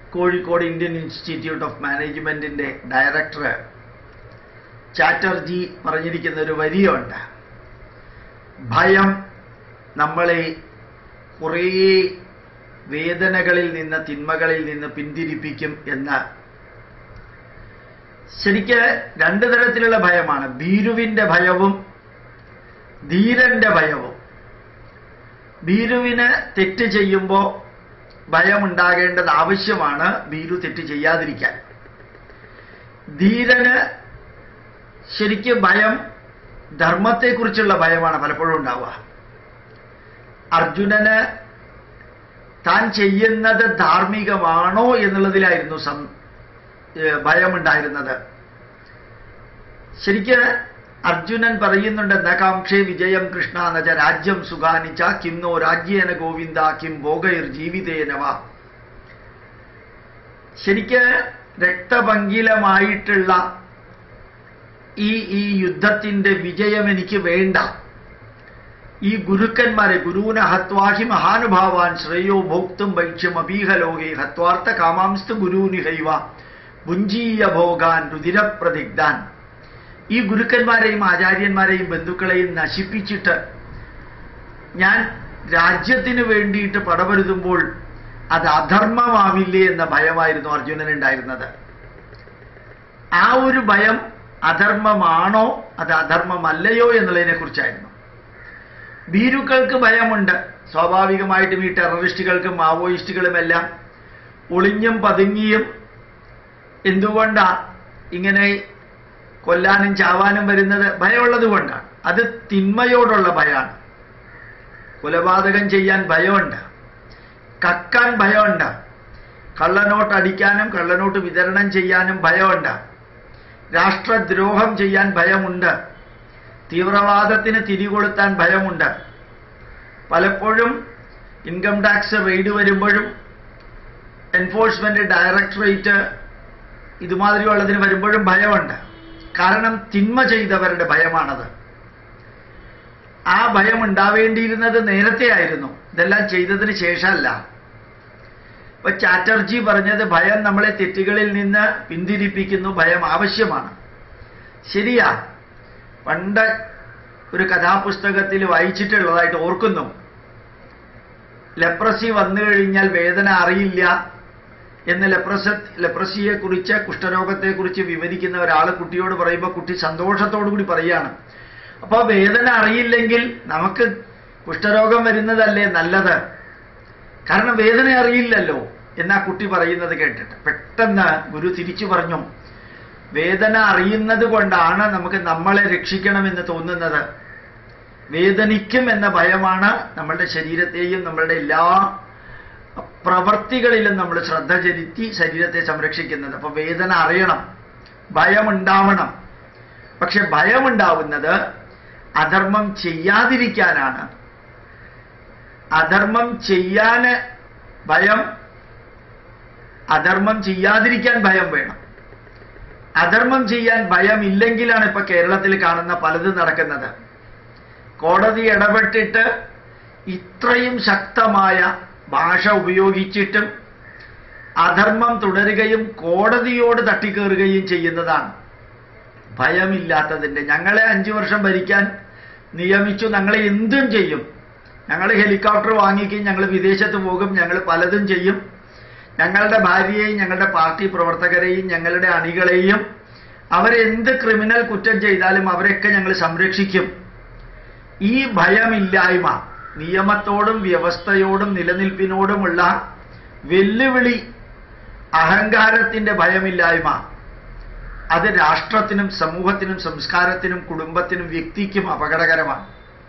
Kozhikode Indian institute of മാനേജ്മെന്റിന്റെ director Chatterjee പറഞ്ഞിരിക്കുന്ന ഒരു വരിയുണ്ട് ഭയം നമ്മളെ കുറേ വേദനകളിൽ നിന്ന് തിന്മകളിൽ നിന്ന് പിന്തിരിപ്പിക്കും എന്ന് ശരിക്ക് രണ്ട് തരത്തിലുള്ള ഭയമാണ് ഭീരുവിന്റെ ഭയവും ധീരന്റെ ഭയവും ഭീരുവിന് തെറ്റ് ചെയ്യുമ്പോൾ ഭയമുണ്ടാകേണ്ടത് ആവശ്യമാണ് ഭീരു തെറ്റ് ചെയ്യാതിരിക്കാൻ ധീരന് ശരിക്ക് ഭയം ധർമ്മത്തെക്കുറിച്ചുള്ള ഭയമാണ് പലപ്പോഴും ഉണ്ടാവുക അർജുനന് താൻ ചെയ്യുന്നത് ധാർമ്മികമാണോ എന്നുള്ളതിലായിരുന്നു സം ഏഹ് ഭയമുണ്ടായിരുന്നത് ശരിക്ക് അർജുനൻ പറയുന്നുണ്ട് നകാംക്ഷേ വിജയം കൃഷ്ണ നജ രാജ്യം സുഖാനിച്ച കിം നോ രാജ്യേന ഗോവിന്ദ കിം ഭോഗൈർ ജീവിതേനവ ശരിക്ക് രക്തപങ്കിലമായിട്ടുള്ള ഈ ഈ യുദ്ധത്തിന്റെ വിജയം എനിക്ക് വേണ്ട ഈ ഗുരുക്കന്മാരെ ഗുരുവിനെ ഹത്വാഹി മഹാനുഭാവാൻ ശ്രേയോ ഭോക്തും ഭൈക്ഷ്യം അപീഹലോകെ ഹത്വാർത്ഥ കാമാംസ്തു ഗുരുനിഹൈവ ഭുഞ്ചീയ ഭോഗാൻ രുതിരപ്രതിഗ്ധാൻ ഈ ഗുരുക്കന്മാരെയും ആചാര്യന്മാരെയും ബന്ധുക്കളെയും നശിപ്പിച്ചിട്ട് ഞാൻ രാജ്യത്തിന് വേണ്ടിയിട്ട് പടപൊരുതുമ്പോൾ അത് അധർമ്മമാവില്ലേ എന്ന ഭയമായിരുന്നു അർജുനനുണ്ടായിരുന്നത് ആ ഒരു ഭയം അധർമ്മമാണോ അത് അധർമ്മമല്ലയോ എന്നുള്ളതിനെ കുറിച്ചായിരുന്നു ഭീരുക്കൾക്ക് ഭയമുണ്ട് സ്വാഭാവികമായിട്ടും ഈ ടെററിസ്റ്റുകൾക്കും മാവോയിസ്റ്റുകളുമെല്ലാം ഒളിഞ്ഞും പതുങ്ങിയും എന്തുകൊണ്ടാ ഇങ്ങനെ കൊല്ലാനും ചാവാനും വരുന്നത് ഭയമുള്ളത് കൊണ്ടാണ് അത് തിന്മയോടുള്ള ഭയമാണ് കൊലപാതകം ചെയ്യാൻ ഭയമുണ്ട് കക്കാൻ ഭയമുണ്ട് കള്ളനോട്ട് അടിക്കാനും കള്ളനോട്ട് വിതരണം ചെയ്യാനും ഭയമുണ്ട് രാഷ്ട്രദ്രോഹം ചെയ്യാൻ ഭയമുണ്ട് തീവ്രവാദത്തിന് തിരികൊളുത്താൻ ഭയമുണ്ട് പലപ്പോഴും ഇൻകം ടാക്സ് റെയ്ഡ് വരുമ്പോഴും എൻഫോഴ്സ്മെന്റ് ഡയറക്ടറേറ്റ് ഇതുമാതിരിയുള്ളതിന് വരുമ്പോഴും ഭയമുണ്ട് കാരണം തിന്മ ചെയ്തവരുടെ ഭയമാണത് ആ ഭയം ഉണ്ടാവേണ്ടിയിരുന്നത് നേരത്തെ ആയിരുന്നു ഇതെല്ലാം ചെയ്തതിന് ശേഷമല്ല ഇപ്പൊ ചാറ്റർജി പറഞ്ഞത് ഭയം നമ്മളെ തെറ്റുകളിൽ നിന്ന് പിന്തിരിപ്പിക്കുന്നു ഭയം ആവശ്യമാണ് ശരിയാ പണ്ട് ഒരു കഥാപുസ്തകത്തിൽ വായിച്ചിട്ടുള്ളതായിട്ട് ഓർക്കുന്നു ലെപ്രസി വന്നു കഴിഞ്ഞാൽ വേദന അറിയില്ല എന്ന് ലെപ്രസ ലെപ്രസിയെ കുറിച്ച് കുഷ്ഠരോഗത്തെ കുറിച്ച് വിവരിക്കുന്ന ഒരാൾ കുട്ടിയോട് പറയുമ്പോൾ കുട്ടി സന്തോഷത്തോടു കൂടി പറയാണ് അപ്പോൾ വേദന അറിയില്ലെങ്കിൽ നമുക്ക് കുഷ്ഠരോഗം വരുന്നതല്ലേ നല്ലത് കാരണം വേദന അറിയില്ലല്ലോ എന്നാ കുട്ടി പറയുന്നത് കേട്ടിട്ട് പെട്ടെന്ന് ഗുരു തിരിച്ചു പറഞ്ഞു വേദന അറിയുന്നത് കൊണ്ടാണ് നമുക്ക് നമ്മളെ രക്ഷിക്കണമെന്ന് തോന്നുന്നത് വേദനിക്കും എന്ന ഭയമാണ് നമ്മളുടെ ശരീരത്തെയും നമ്മളുടെ എല്ലാ പ്രവർത്തികളിലും നമ്മൾ ശ്രദ്ധ ചെലുത്തി ശരീരത്തെ സംരക്ഷിക്കുന്നത് അപ്പൊ വേദന അറിയണം ഭയമുണ്ടാവണം പക്ഷെ ഭയമുണ്ടാവുന്നത് അധർമ്മം ചെയ്യാതിരിക്കാനാണ് അധർമ്മം ചെയ്യാന് ഭയം അധർമ്മം ചെയ്യാതിരിക്കാൻ ഭയം വേണം അധർമ്മം ചെയ്യാൻ ഭയമില്ലെങ്കിലാണ് ഇപ്പൊ കേരളത്തിൽ കാണുന്ന പലതും നടക്കുന്നത് കോടതി ഇടപെട്ടിട്ട് ഇത്രയും ശക്തമായ ഭാഷ ഉപയോഗിച്ചിട്ടും അധർമ്മം തുടരുകയും കോടതിയോട് തട്ടിക്കേറുകയും ചെയ്യുന്നതാണ് ഭയമില്ലാത്തതിൻ്റെ ഞങ്ങളെ അഞ്ചു വർഷം ഭരിക്കാൻ നിയമിച്ചു ഞങ്ങളെ എന്തും ചെയ്യും ഞങ്ങൾ ഹെലികോപ്റ്റർ വാങ്ങിക്കും ഞങ്ങൾ വിദേശത്ത് പോകും ഞങ്ങൾ പലതും ചെയ്യും ഞങ്ങളുടെ ഭാര്യയെയും ഞങ്ങളുടെ പാർട്ടി പ്രവർത്തകരെയും ഞങ്ങളുടെ അണികളെയും അവരെന്ത് ക്രിമിനൽ കുറ്റം ചെയ്താലും അവരെയൊക്കെ ഞങ്ങൾ സംരക്ഷിക്കും ഈ ഭയമില്ലായ്മ നിയമത്തോടും വ്യവസ്ഥയോടും നിലനിൽപ്പിനോടുമുള്ള വെല്ലുവിളി അഹങ്കാരത്തിന്റെ ഭയമില്ലായ്മ അത് രാഷ്ട്രത്തിനും സമൂഹത്തിനും സംസ്കാരത്തിനും കുടുംബത്തിനും വ്യക്തിക്കും അപകടകരമാണ്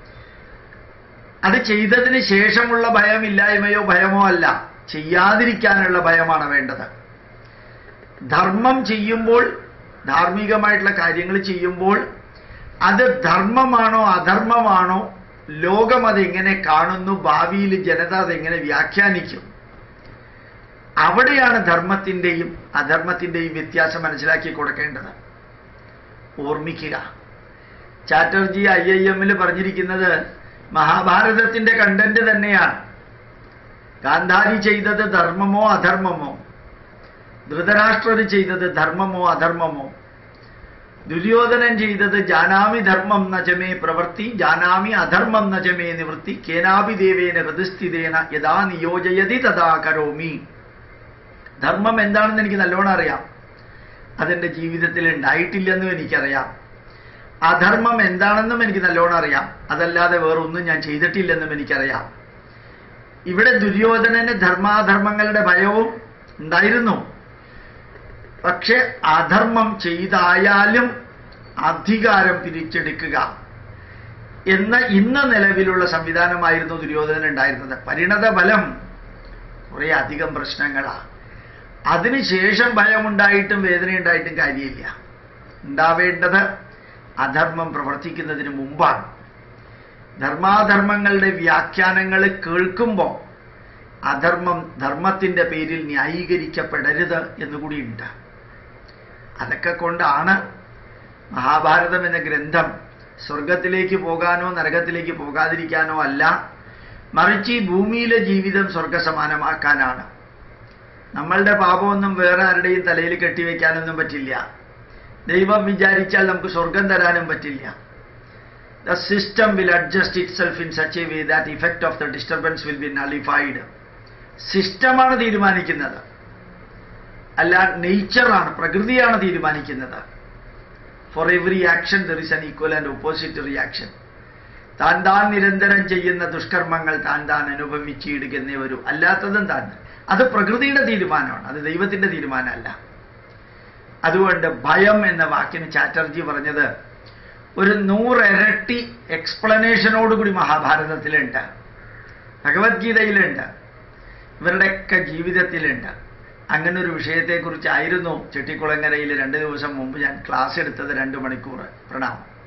അത് ചെയ്തതിന് ശേഷമുള്ള ഭയമില്ലായ്മയോ ഭയമോ അല്ല ചെയ്യാതിരിക്കാനുള്ള ഭയമാണ് വേണ്ടത് ധർമ്മം ചെയ്യുമ്പോൾ ധാർമ്മികമായിട്ടുള്ള കാര്യങ്ങൾ ചെയ്യുമ്പോൾ അത് ധർമ്മമാണോ അധർമ്മമാണോ ലോകം അതെങ്ങനെ കാണുന്നു ഭാവിയിൽ ജനത അതെങ്ങനെ വ്യാഖ്യാനിക്കും അവിടെയാണ് ധർമ്മത്തിൻ്റെയും അധർമ്മത്തിൻ്റെയും വ്യത്യാസം മനസ്സിലാക്കി കൊടുക്കേണ്ടത് ഓർമ്മിക്കുക ചാറ്റർജി ഐ ഐ എമ്മിൽ പറഞ്ഞിരിക്കുന്നത് മഹാഭാരതത്തിന്റെ കണ്ടന്റ് തന്നെയാണ് ഗാന്ധാരി ചെയ്തത് ധർമ്മമോ അധർമ്മമോ ധൃതരാഷ്ട്രർ ചെയ്തത് ധർമ്മമോ അധർമ്മമോ ദുര്യോധനൻ ചെയ്തത് ജാനാമി ധർമ്മം നചമേ പ്രവൃത്തി ജാനാമി അധർമ്മം നചമേ നിവൃത്തി കേനാപി ദേവേന ഹൃദസ്ഥിതേന യഥാ നിയോജയതി തഥാ കരോമി ധർമ്മം എന്താണെന്ന് എനിക്ക് നല്ലോണം അറിയാം അതെന്റെ ജീവിതത്തിൽ ഉണ്ടായിട്ടില്ലെന്നും എനിക്കറിയാം അധർമ്മം എന്താണെന്നും എനിക്ക് നല്ലോണം അറിയാം അതല്ലാതെ വേറൊന്നും ഞാൻ ചെയ്തിട്ടില്ലെന്നും എനിക്കറിയാം ഇവിടെ ദുര്യോധനന് ധർമാധർമ്മങ്ങളുടെ ഭയവും ഉണ്ടായിരുന്നു പക്ഷെ അധർമ്മം ചെയ്തായാലും അധികാരം തിരിച്ചെടുക്കുക എന്ന ഇന്ന് നിലവിലുള്ള സംവിധാനമായിരുന്നു ദുര്യോധനൻ ഉണ്ടായിരുന്നത് പരിണത ഫലം കുറെ അധികം പ്രശ്നങ്ങളാണ് അതിനുശേഷം ഭയമുണ്ടായിട്ടും വേദനയുണ്ടായിട്ടും കാര്യമില്ല ഉണ്ടാവേണ്ടത് അധർമ്മം പ്രവർത്തിക്കുന്നതിന് മുമ്പാണ് ധർമാധർമ്മങ്ങളുടെ വ്യാഖ്യാനങ്ങൾ കേൾക്കുമ്പോൾ അധർമ്മം ധർമ്മത്തിന്റെ പേരിൽ ന്യായീകരിക്കപ്പെടരുത് എന്നുകൂടിയുണ്ട് അതൊക്കെ കൊണ്ടാണ് മഹാഭാരതം എന്ന ഗ്രന്ഥം സ്വർഗത്തിലേക്ക് പോകാനോ നരകത്തിലേക്ക് പോകാതിരിക്കാനോ അല്ല മറിച്ച് ഈ ഭൂമിയിലെ ജീവിതം സ്വർഗസമാനമാക്കാനാണ് നമ്മളുടെ പാപമൊന്നും വേറെ ആരുടെയും തലയിൽ കെട്ടിവെക്കാനൊന്നും പറ്റില്ല ദൈവം വിചാരിച്ചാൽ നമുക്ക് സ്വർഗം തരാനും പറ്റില്ല the system will adjust itself in such a way that effect of the disturbance will be nullified സിസ്റ്റമാണ് തീരുമാനിക്കുന്നത് അല്ല നേച്ചറാണ് പ്രകൃതിയാണ് തീരുമാനിക്കുന്നത് for every action there is an equal and opposite reaction താൻ താൻ നിരന്തരം ചെയ്യുന്ന ദുഷ്കർമ്മങ്ങൾ താൻ താൻ അനുഭവിച്ചിടുകന്നേ വരൂ അല്ലാത്തതും താൻ അത് പ്രകൃതിയുടെ തീരുമാനമാണ് അത് ദൈവത്തിന്റെ തീരുമാനമല്ല അതുകൊണ്ട് ഭയം എന്ന വാക്കിന് ചാറ്റർജി പറഞ്ഞത് ഒരു നൂറിരട്ടി എക്സ്പ്ലനേഷനോടുകൂടി മഹാഭാരതത്തിലുണ്ട് ഭഗവത്ഗീതയിലുണ്ട് ഇവരുടെയൊക്കെ ജീവിതത്തിലുണ്ട് അങ്ങനെ ഒരു വിഷയത്തെക്കുറിച്ചായിരുന്നു ചെട്ടിക്കുളങ്ങരയിൽ രണ്ട് ദിവസം മുമ്പ് ഞാൻ ക്ലാസ് എടുത്തത് രണ്ട് മണിക്കൂർ പ്രണാമം